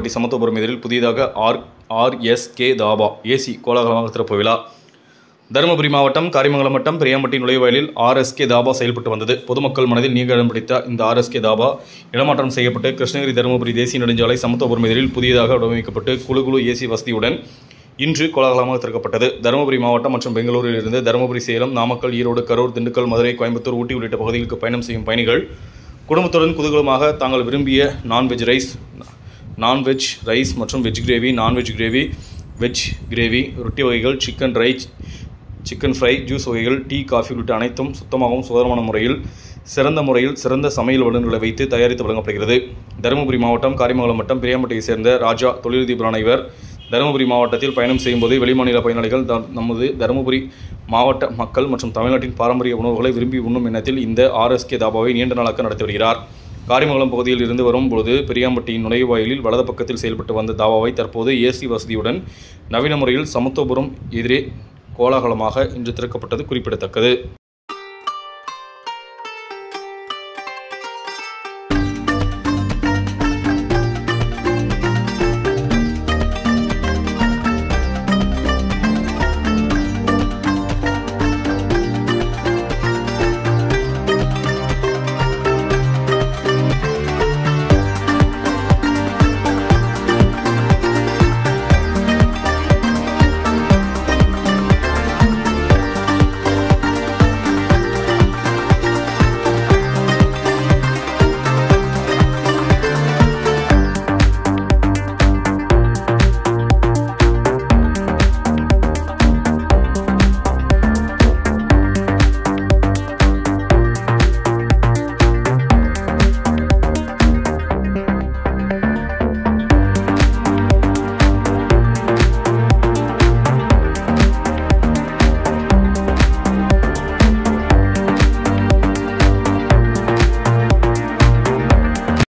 பிரியாம்பட்டி சமத்துவபுரம் எதிரில் புதியதாக R RSK dhaba AC கோலாகலமாக திறப்பு விழா தருமபுரி மாவட்டம் காரிமங்கலம் வட்டம் பிரியாம்பட்டி நுழைவாயிலில் ஆர்எஸ்கே தாபா செயல்பட்டு வந்தது பொதுமக்கள் மனதில் நீங்க இடம் பிடித்த இந்த ஆர்எஸ்கே தாபா இடமாற்றம் செய்யப்பட்டு கிருஷ்ணகிரி தருமபுரி தேசிய நெடுஞ்சாலை சமத்துவபுரம் எதிரில் புதியதாக வடிவமைக்கப்பட்டு குழு குழு ஏசி வசதியுடன் இன்று கோலாகலமாக திறக்கப்பட்டது தருமபுரி மாவட்டம் மற்றும் பெங்களூரில் இருந்து தருமபுரி சேலம் நாமக்கல் ஈரோடு கரூர் திண்டுக்கல் மதுரை கோயம்புத்தூர் ஊட்டி உள்ளிட்ட பகுதிகளுக்கு பயணம் செய்யும் பயணிகள் குடும்பத்துடன் குதூகலமாக தாங்கள் விரும்பிய நான்வெஜ் ரைஸ் நான்வெஜ் ரைஸ் மற்றும் veg gravy non veg gravy veg gravy ரொட்டி வகைகள் chicken rice chicken fry juice வகைகள் டீ காஃபி உள்ளிட்ட அனைத்தும் சுத்தமாகவும் சுதந்திரமான முறையில் சிறந்த முறையில் சிறந்த சமையல் வல்லுநர்களை வைத்து தயாரித்து வழங்கப்படுகிறது தருமபுரி மாவட்டம் காரிமங்கலம் வட்டம் பிரியாம்பட்டியை சேர்ந்த ராஜா தொழிலதிபரான இவர் தருமபுரி மாவட்டத்தில் பயணம் செய்யும்போது வெளிமாநில பயனாளிகள் த- நமது தருமபுரி மாவட்ட மக்கள் மற்றும் தமிழ்நாட்டின் பாரம்பரிய உணவுகளை விரும்பி உண்ணும் எண்ணத்தில் இந்த ஆர்எஸ்கே தாபாவை நீண்ட நாளாக நடத்தி வருகிறார் காரிமங்கலம் பகுதியில் இருந்து வரும் பொழுது பெரியாம்பட்டியின் நுழைவாயிலில் வலது பக்கத்தில் செயல்பட்டு வந்த தாபாவை தற்போது ஏசி வசதியுடன் நவீன முறையில் சமத்துவபுரம் எதிரே கோலாகலமாக இன்று திறக்கப்பட்டது குறிப்பிடத்தக்கது